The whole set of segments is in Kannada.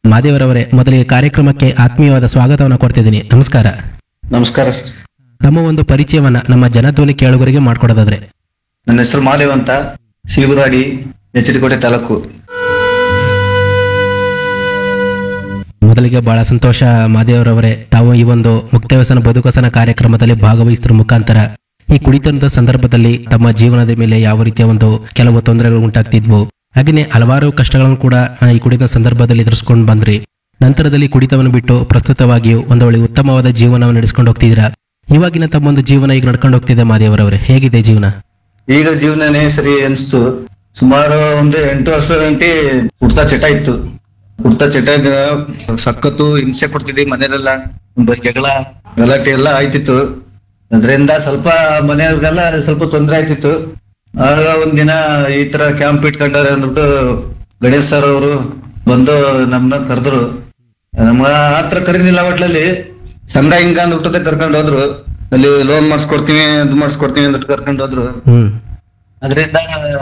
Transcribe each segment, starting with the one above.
ಮಾದೇವರವರೇ ಮೊದಲಿಗೆ ಕಾರ್ಯಕ್ರಮಕ್ಕೆ ಆತ್ಮೀಯವಾದ ಸ್ವಾಗತವನ್ನು ಕೊಡ್ತಿದ್ದೀನಿ ನಮಸ್ಕಾರ ನಮಸ್ಕಾರ ಸರ್ ತಮ್ಮ ಒಂದು ಪರಿಚಯವನ್ನ ನಮ್ಮ ಜನಧ್ವನಿ ಕೇಳುಗರಿಗೆ ಮಾಡ್ಕೊಡೋದಾದ್ರೆ ನನ್ನ ಹೆಸರು ಮಾದೇವ್ ಅಂತ ಶಿವಗುರಾಡಿ ಎಚ್ ಡಿ ಕೋಟೆ ತಾಲೂಕು ಮೊದಲಿಗೆ ಬಹಳ ಸಂತೋಷ ಮಾದೇವರವರೇ ತಾವು ಈ ಒಂದು ಮುಕ್ತವ್ಯಸನ ಬದುಕಸನ ಕಾರ್ಯಕ್ರಮದಲ್ಲಿ ಭಾಗವಹಿಸಿದ್ರ ಮುಖಾಂತರ ಈ ಕುಡಿತದ ಸಂದರ್ಭದಲ್ಲಿ ತಮ್ಮ ಜೀವನದ ಮೇಲೆ ಯಾವ ರೀತಿಯ ಒಂದು ಕೆಲವು ತೊಂದರೆಗಳು ಉಂಟಾಗ್ತಿದ್ವು ಹಾಗೆಯೇ ಹಲವಾರು ಕಷ್ಟಗಳನ್ನು ಕೂಡ ಆ, ಈ ಕುಡಿತ ಸಂದರ್ಭದಲ್ಲಿ ಎದುರಿಸ್ಕೊಂಡು ಬಂದ್ರಿ ನಂತರದಲ್ಲಿ ಕುಡಿತವನ್ನು ಬಿಟ್ಟು ಪ್ರಸ್ತುತವಾಗಿಯೂ ಒಂದು ಒಳ್ಳೆ ಉತ್ತಮವಾದ ಜೀವನವನ್ನು ನಡೆಸ್ಕೊಂಡು ಹೋಗ್ತಿದ್ದೀರಾ ಇವಾಗಿನ ತಮ್ಮ ಒಂದು ಜೀವನ ಈಗ ನಡ್ಕೊಂಡು ಹೋಗ್ತಿದೆ ಮಾದೇವರವರೇ ಹೇಗಿದೆ ಜೀವನ ಈಗ ಜೀವನನೇ ಸರಿ ಅನ್ಸ್ತು ಸುಮಾರು ಒಂದು ಎಂಟು ವರ್ಷ ಗಂಟೆ ಕುಡ್ತಾ ಚಟ ಇತ್ತು ಕುಡ್ತಾ ಚಟ ಇದ್ದ ಸಖತ್ತು ಹಿಂಸೆ ಕೊಡ್ತಿದ್ವಿ ಮನೇಲೆಲ್ಲ ಬರೀ ಜಗಳ ಗಲಾಟೆ ಎಲ್ಲ ಆಯ್ತಿತ್ತು ಅದರಿಂದ ಸ್ವಲ್ಪ ಮನೆಯವ್ರಿಗೆಲ್ಲ ಸ್ವಲ್ಪ ತೊಂದರೆ ಆಯ್ತಿತ್ತು ಆಗ ಒಂದಿನ ಈ ತರ ಕ್ಯಾಂಪ್ ಇಟ್ಕೊಂಡಾರೆ ಅಂದ್ಬಿಟ್ಟು ಗಣೇಶ್ ಸರ್ ಅವರು ಬಂದು ನಮ್ಮನ್ನ ಕರೆದ್ರು ನಮ್ಗ ಆತ್ರ ಕರೀನಿಲ್ಲ ಒಟ್ಲಲ್ಲಿ ಸಂಘ ಹಿಂಗ ಅಂದ್ಬಿಟ್ಟದೆ ಕರ್ಕೊಂಡು ಹೋದ್ರು ಅಲ್ಲಿ ಲೋನ್ ಮಾಡಿಸ್ಕೊಡ್ತೀವಿ ಅದು ಮಾಡಿಸ್ಕೊಡ್ತೀವಿ ಅಂದ್ಬಿಟ್ಟು ಕರ್ಕೊಂಡು ಹೋದ್ರು ಹ್ಮ್ ಅದರಿಂದ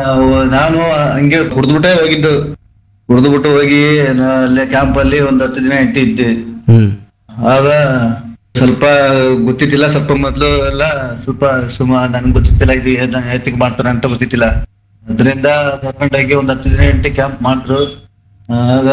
ನಾನು ಹಂಗೆ ಕುಡ್ದ್ಬಿಟ್ಟೆ ಹೋಗಿದ್ದು ಕುಡ್ದ್ಬಿಟ್ಟು ಹೋಗಿ ನಾ- ಅಲ್ಲೇ ಕ್ಯಾಂಪ್ ಅಲ್ಲಿ ಒಂದ್ ಹತ್ತು ದಿನ ಇಟ್ಟಿದ್ದೆ ಹ್ಮ್ ಆಗ ಸ್ವಲ್ಪ ಗೊತ್ತಿದ್ದಿಲ್ಲ ಸ್ವಲ್ಪ ಮೊದ್ಲು ಎಲ್ಲ ಸ್ವಲ್ಪ ಸುಮ ನನ್ಗೆ ಗೊತ್ತಿತ್ತಿಲ್ಲ ಇದು ಎತ್ತಿಗೆ ಮಾಡ್ತಾರೆ ಅಂತ ಗೊತ್ತಿತ್ತಿಲ್ಲ ಅದರಿಂದ ಕರ್ಕೊಂಡೋಗಿ ಒಂದ್ ಹತ್ತು ದಿನ ಎಂಟು ಕ್ಯಾಂಪ್ ಮಾಡಿದ್ರು ಆಗ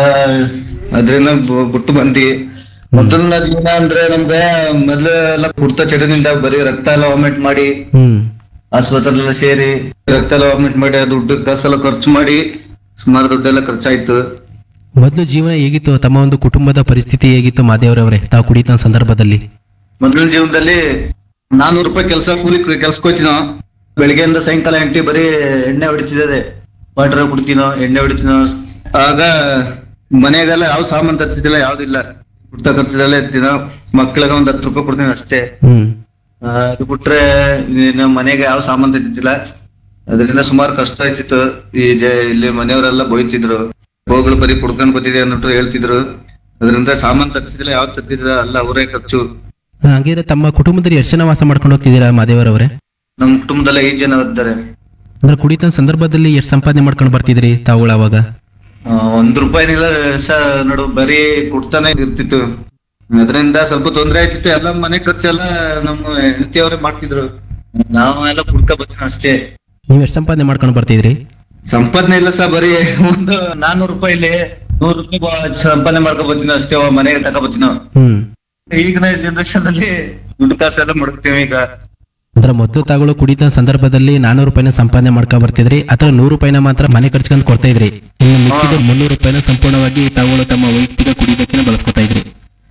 ಅದರಿಂದ ಬಿಟ್ಟು ಬಂದಿ ಮೊದಲನ ಜೀವನ ಅಂದ್ರೆ ನಮ್ಗೆ ಮೊದ್ಲು ಎಲ್ಲ ಕುಡ್ತಾ ಚಟದಿಂದ ಬರೀ ರಕ್ತ ಎಲ್ಲ ವಾಮಿಟ್ ಮಾಡಿ ಹ್ಮ್ ಆಸ್ಪತ್ರೆಲ್ಲ ಸೇರಿ ರಕ್ತ ಎಲ್ಲ ವಾಮಿಟ್ ಮಾಡಿ ಆ ದುಡ್ಡು ಕಾಸೆಲ್ಲ ಖರ್ಚು ಮಾಡಿ ಸುಮಾರು ದುಡ್ಡೆಲ್ಲ ಖರ್ಚಾಯ್ತು ಮೊದಲು ಜೀವನ ಹೇಗಿತ್ತು ತಮ್ಮ ಒಂದು ಕುಟುಂಬದ ಪರಿಸ್ಥಿತಿ ಹೇಗಿತ್ತು ಮಾದೇವರವರೇ ತಾವು ಕುಡಿತ ಸಂದರ್ಭದಲ್ಲಿ ಮೊದಲಿನ ಜೀವನದಲ್ಲಿ ನಾನೂರು ರೂಪಾಯಿ ಕೆಲಸ ಕೂಲಿ ಕೆಲ್ಸಕ್ಕೆ ಹೋಗ್ತೀನೋ ಬೆಳಿಗ್ಗೆಯಿಂದ ಸಾಯಂಕಾಲ ಎಂಟಿ ಬರೀ ಎಣ್ಣೆ ಹೊಡಿತಿದ್ದೆ ವಾಟರ್ ಕುಡ್ತೀನೋ ಎಣ್ಣೆ ಹೊಡಿತೀನೋ ಆಗ ಮನೆಗೆಲ್ಲ ಯಾವ ಸಾಮಾನ್ ತರ್ತಿದ್ದಿಲ್ಲ ಯಾವ್ದಿಲ್ಲ ಕುಡ್ತಾ ಖರ್ಚದಲ್ಲೇ ಇರ್ತೀನೋ ಮಕ್ಳಿಗೆ ಒಂದ್ ಹತ್ತು ರೂಪಾಯಿ ಕೊಡ್ತೀನಿ ಅಷ್ಟೇ ಹ್ಮ್ ಆ, ಅದು ಬಿಟ್ರೆ ಇನ್ನು ಮನೆಗೆ ಯಾವ ಸಾಮಾನ್ ತೆಗಿತಿಲ್ಲ ಅದರಿಂದ ಸುಮಾರು ಕಷ್ಟ ಆಯ್ತಿತ್ತು ಈ ಜ- ಇಲ್ಲಿ ಮನೆಯವರೆಲ್ಲ ಬೈತಿದ್ರು ಹೋಗಳು ಬರೀ ಕುಡ್ಕೊಂಡ್ ಬಂದಿದೆ ಅಂದ್ಬಿಟ್ಟು ಹೇಳ್ತಿದ್ರು ಅದರಿಂದ ಸಾಮಾನ್ ತಗ್ಸಿದಿಲ್ಲ ಯಾವ್ದು ತಗ್ಸಿದ್ರ ಅಲ್ಲ ಅವರೇ ಖರ್ಚು ಹಾಗಿದ್ರೆ ತಮ್ಮ ಕುಟುಂಬದಲ್ಲಿ ಎಷ್ಟು ಜನ ವಾಸ ಮಾಡ್ಕೊಂಡು ಹೋಗ್ತಿದ್ದೀರಾ ಮಾದೇವರವರೇ ನಮ್ ಕುಟುಂಬದಲ್ಲ ಐದ್ ಜನ ಇದ್ದಾರೆ ಅಂದ್ರೆ ಕುಡಿತ ಸಂದರ್ಭದಲ್ಲಿ ಎಷ್ಟು ಸಂಪಾದನೆ ಮಾಡ್ಕೊಂಡು ಬರ್ತಿದ್ರಿ ತಾವುಗಳು ಅವಾಗ ಆ, ಒಂದ್ ರೂಪಾಯಿನಿಲ್ಲ ಸ ನೋಡು ಬರೀ ಕುಡ್ತಾನೆ ಇರ್ತಿತ್ತು ಅದರಿಂದ ಸ್ವಲ್ಪ ತೊಂದ್ರೆ ಆಯ್ತಿತ್ತು ಎಲ್ಲ ಮನೆ ಖರ್ಚೆಲ್ಲ ನಮ್ಮ ಹೆಂಡತಿಯವರೇ ಮಾಡ್ತಿದ್ರು ನಾವು ಎಲ್ಲ ಕುಡ್ಕ ಬರ್ತೀನಿ ಅಷ್ಟೇ ನೀವು ಎಷ್ಟು ಸಂಪಾದನೆ ಮಾಡ್ಕೊಂಡು ಬರ್ತಿದ್ರಿ ಸಂಪಾದನೆ ಇಲ್ಲ ಸರ್ ಬರೀ ಒಂದು ನಾನೂರು ರೂಪಾಯಿಲಿ ನೂರು ರೂಪಾಯಿ ಬ- ಸಂಪಾದನೆ ಮಾಡ್ಕೊ ಬರ್ತೀನಿ ಅಷ್ಟೇ ಅವ ಮನೆಗೆ ತಗೋ ಬರ್ತೀನಿ ಹ್ಮ್ ಈಗಿನ ಜನರೇಷನ್ ಅಲ್ಲಿ ದುಡ್ಡು ಕಾಸೆಲ್ಲ ಮಡಗ್ತೀವಿ ಈಗ ಅಂದ್ರೆ ಮೊದಲು ತಾಗಳು ಕುಡಿತ ಸಂದರ್ಭದಲ್ಲಿ ನಾನೂರು ರೂಪಾಯಿನ ಸಂಪಾದನೆ ಮಾಡ್ಕೊಂಡು ಬರ್ತಿದ್ರಿ ಅಥವಾ ನೂರು ರೂಪಾಯಿನ ಮಾತ್ರ ಮನೆ ಖರ್ಚ್ಕೊಂಡು ಕೊಡ್ತಾ ಇದ್ರಿ ಇನ್ನು ಮಿಕ್ಕಿದ ಮುನ್ನೂರು ರೂಪಾಯಿನ ಸಂಪೂರ್ಣವಾಗಿ ತಾವುಗಳು ತಮ್ಮ ವೈಯಕ್ತಿಕ ಕುಡಿತಕ್ಕೆ ಬಳಸ್ಕೊತಾ ಇದ್ರಿ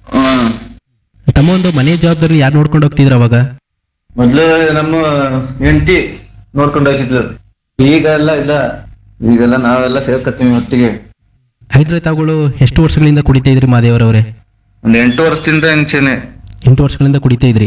ತಮ್ಮ ಒಂದು ಮನೆ ಜವಾಬ್ದಾರಿ ಯಾರು ನೋಡ್ಕೊಂಡು ಹೋಗ್ತಿದ್ರು ಅವಾಗ ಮೊದ್ಲು ನಮ್ಮ ಹೆಂಡತಿ ನೋಡ್ಕೊಂಡು ಹೋಗ್ತಿದ್ರು ಈಗ ಎಲ್ಲ ಇಲ್ಲ ಈಗೆಲ್ಲ ನಾವೆಲ್ಲ ಸೇರ್ಕತ್ತೀವಿ ಒಟ್ಟಿಗೆ ಹಾಗಿದ್ರೆ ತಾವುಗಳು ಎಷ್ಟು ವರ್ಷಗಳಿಂದ ಕುಡಿತಾ ಇದ್ರಿ ಮಾದೇವರವರೇ ಒಂದ್ ಎಂಟು ವರ್ಷದಿಂದ ಹೆಂಗ್ಸೇನೆ ಎಂಟು ವರ್ಷಗಳಿಂದ ಕುಡಿತಾ ಇದ್ರಿ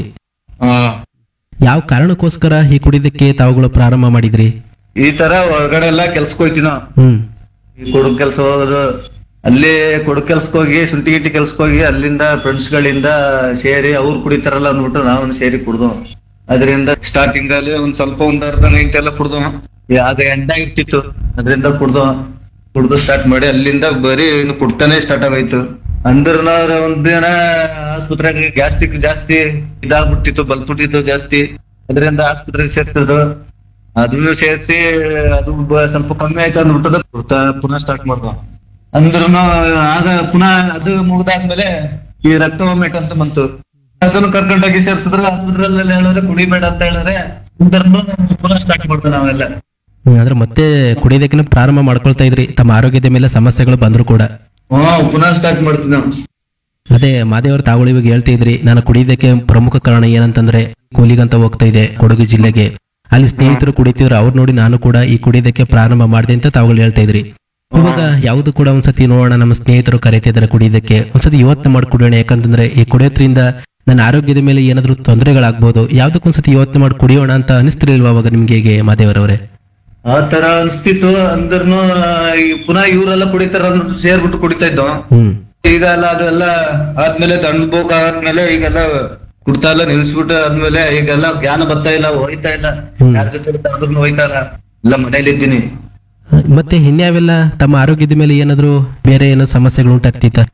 ಯಾವ ಕಾರಣಕ್ಕೋಸ್ಕರ ಈ ಕುಡಿದಕ್ಕೆ ತಾವುಗಳು ಪ್ರಾರಂಭ ಮಾಡಿದ್ರಿ ಈ ತರ ಹೊರಗಡೆ ಎಲ್ಲ ಕೆಲ್ಸಕ್ಕೆ ಹೋಯ್ತೀವಿ ನಾವು ಹ್ಮ್ ಈ ಕೊಡಗು ಕೆಲಸ ಹೋಗೋದು ಅಲ್ಲಿ ಕೊಡಗು ಕೆಲ್ಸಕ್ಕೆ ಹೋಗಿ ಶುಂಠಿ ಗಿಟ್ಟಿ ಕೆಲ್ಸಕ್ಕೆ ಹೋಗಿ ಅಲ್ಲಿಂದ ಫ್ರೆಂಡ್ಸ್ ಗಳಿಂದ ಸೇರಿ ಅವ್ರು ಕುಡಿತಾರಲ್ಲ ಅಂದ್ಬಿಟ್ಟು ನಾವು ಸೇರಿ ಕುಡ್ದು ಅದರಿಂದ ಸ್ಟಾರ್ಟಿಂಗ್ ಅಲ್ಲಿ ಒಂದ್ ಸ್ವಲ್ಪ ಒಂದ್ ಅರ್ಧ ಗಂಟೆ ಎಲ್ಲ ಕುಡ್ದು ಆಗ ಎಂಡ ಇರ್ತಿತ್ತು ಅದರಿಂದ ಕುಡ್ದು ಕುಡ್ದು ಸ್ಟಾರ್ಟ್ ಮಾಡಿ ಅಲ್ಲಿಂದ ಬರೀ ಇನ್ನು ಕುಡ್ತಾನೆ ಸ್ಟಾರ್ಟ್ ಆಗೋಯ್ತು ಅಂದ್ರ ಒಂದ್ ದಿನ ಆಸ್ಪತ್ರೆಗೆ ಗ್ಯಾಸ್ಟ್ರಿಕ್ ಜಾಸ್ತಿ ಇದಾಗ್ಬಿಟ್ಟಿತ್ತು ಬಲ್ಪುಟ್ಟಿತ್ತು ಜಾಸ್ತಿ ಅದರಿಂದ ಆಸ್ಪತ್ರೆಗೆ ಸೇರ್ಸಿದ್ರು ಅದನ್ನು ಸೇರಿಸಿ ಅದು ಬ- ಸ್ವಲ್ಪ ಕಮ್ಮಿ ಆಯ್ತು ಅಂದ್ಬಿಟ್ಟು ಕುಡ್ತಾ ಪುನಃ ಸ್ಟಾರ್ಟ್ ಮಾಡ್ದು ಅಂದ್ರೂ ಆಗ ಪುನಃ ಅದು ಮುಗ್ದಾದ್ಮೇಲೆ ಈ ರಕ್ತ ವಾಮಿಟ್ ಅಂತ ಬಂತು ಅದನ್ನು ಕರ್ಕೊಂಡೋಗಿ ಸೇರ್ಸಿದ್ರು ಆಸ್ಪತ್ರೆಯಲ್ಲಿ ಹೇಳಿದ್ರೆ ಕುಡಿಬೇಡ ಅಂತ ಹೇಳಿದ್ರೆ ಅಂದ್ರೂ ಪುನಃ ಸ್ಟಾರ್ಟ್ ಮಾಡ್ದು ನಾವೆಲ್ಲ ಹ್ಮ್, ಅಂದ್ರೆ ಮತ್ತೆ ಕುಡಿಯೋದಕ್ಕೆ ಪ್ರಾರಂಭ ಮಾಡ್ಕೊಳ್ತಾ ಇದ್ರಿ ತಮ್ಮ ಆರೋಗ್ಯದ ಮೇಲೆ ಸಮಸ್ಯೆಗಳು ಬಂದ್ರು ಕೂಡ ಹ್ಮ್ ಪುನಃ ಸ್ಟಾರ್ಟ್ ಮಾಡ್ತೀವಿ ನಾವು ಅದೇ ಮಾದೇವ್ರ ತಾವುಗಳು ಇವಾಗ ಹೇಳ್ತಾ ಇದ್ರಿ ನಾನು ಕುಡಿಯೋದಕ್ಕೆ ಪ್ರಮುಖ ಕಾರಣ ಏನಂತಂದ್ರೆ ಕೂಲಿಗಂತ ಹೋಗ್ತಾ ಇದೆ ಕೊಡಗು ಜಿಲ್ಲೆಗೆ ಅಲ್ಲಿ ಸ್ನೇಹಿತರು ಕುಡಿತಿದ್ರು ಅವ್ರು ನೋಡಿ ನಾನು ಕೂಡ ಈ ಕುಡಿಯೋದಕ್ಕೆ ಪ್ರಾರಂಭ ಮಾಡಿದೆ ಅಂತ ತಾವುಗಳು ಹೇಳ್ತಾ ಇದ್ರಿ ಇವಾಗ ಯಾವ್ದು ಕೂಡ ಒಂದ್ಸತಿ ನೋಡೋಣ ನಮ್ಮ ಸ್ನೇಹಿತರು ಕರೀತಿದ್ದಾರೆ ಕುಡಿಯೋದಕ್ಕೆ ಒಂದ್ಸತಿ ಯೋಚನೆ ಮಾಡಿ ಕುಡಿಯೋಣ ಯಾಕಂತಂದ್ರೆ ಈ ಕುಡಿಯೋದ್ರಿಂದ ನನ್ನ ಆರೋಗ್ಯದ ಮೇಲೆ ಏನಾದ್ರೂ ತೊಂದರೆಗಳಾಗ್ಬೋದು ಯಾವ್ದಕ್ಕೊಂದ್ಸತಿ ಯೋಚನೆ ಮಾಡಿ ಕುಡಿಯೋಣ ಅಂತ ಅನಿಸ್ತಿರ್ಲಿಲ್ವಾ ಅವಾಗ ನಿಮ್ಗೆ ಹೇಗೆ ಮಾದೇವರವರೇ ಆ ತರ ಅನ್ಸ್ತಿತ್ತು ಅಂದ್ರೂ ಈ ಪುನಃ ಇವರೆಲ್ಲ ಕುಡಿತಾರ ಅಂದ್ಬಿಟ್ಟು ಸೇರ್ಬಿಟ್ಟು ಕುಡಿತಾ ಇದ್ದೋ ಹ್ಮ್ ಈಗ ಎಲ್ಲ ಅದೆಲ್ಲ ಆದ್ಮೇಲೆ ಅನುಭವ ಆದ್ಮೇಲೆ ಈಗೆಲ್ಲ ಕುಡ್ತಾ ಇಲ್ಲ ನಿಲ್ಸ್ಬಿಟ್ಟು ಆದ್ಮೇಲೆ ಈಗೆಲ್ಲ ಜ್ಞಾನ ಬರ್ತಾ ಇಲ್ಲ ಹೋಯ್ತಾ ಇಲ್ಲ ಹ್ಮ್. ಯಾರ ಜೊತೆ ಆದ್ರೂ ಹೋಯ್ತಾ ಇಲ್ಲ ಎಲ್ಲ ಮನೇಲಿ ಇದ್ದೀನಿ ಮತ್ತೆ ಇನ್ಯಾವೆಲ್ಲ ತಮ್ಮ ಆರೋಗ್ಯದ ಮೇಲೆ ಏನಾದ್ರು ಬೇರೆ ಏನೋ ಸಮಸ್ಯೆಗಳು ಉಂಟಾಗ್ತಿತ್ತ